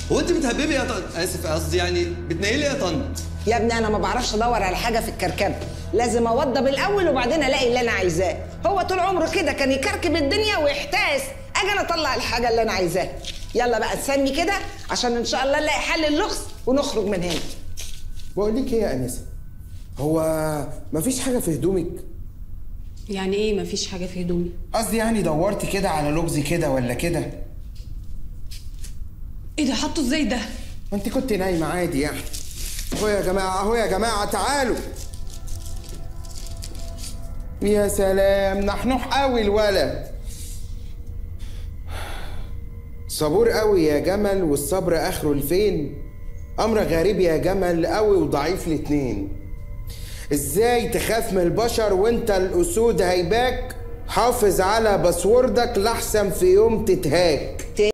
هو انت بتهببي يا طنط اسف قصدي يعني بتنيلي يا طنط يا ابني انا ما بعرفش ادور على حاجه في الكركبه لازم اوضب الاول وبعدين الاقي اللي انا عايزاه هو طول عمره كده كان يكركب الدنيا ويحتاس اجي انا اطلع الحاجه اللي انا عايزاها يلا بقى نسمي كده عشان ان شاء الله نلاقي حل اللغز ونخرج من هنا بقول لك ايه يا انسه هو مفيش حاجه في هدومك يعني ايه مفيش حاجه في هدومي قصدي يعني دورتي كده على لغز كده ولا كده ايه ده حطه ازاي ده ما انت كنت نايمه عادي يعني اهو يا جماعه اهو يا جماعه تعالوا يا سلام نحنوح قوي الولد صبور قوي يا جمل والصبر اخره لفين امر غريب يا جمل قوي وضعيف الاتنين ازاي تخاف من البشر وانت الاسود هيباك حافظ على باسوردك لحسن في يوم تتهاك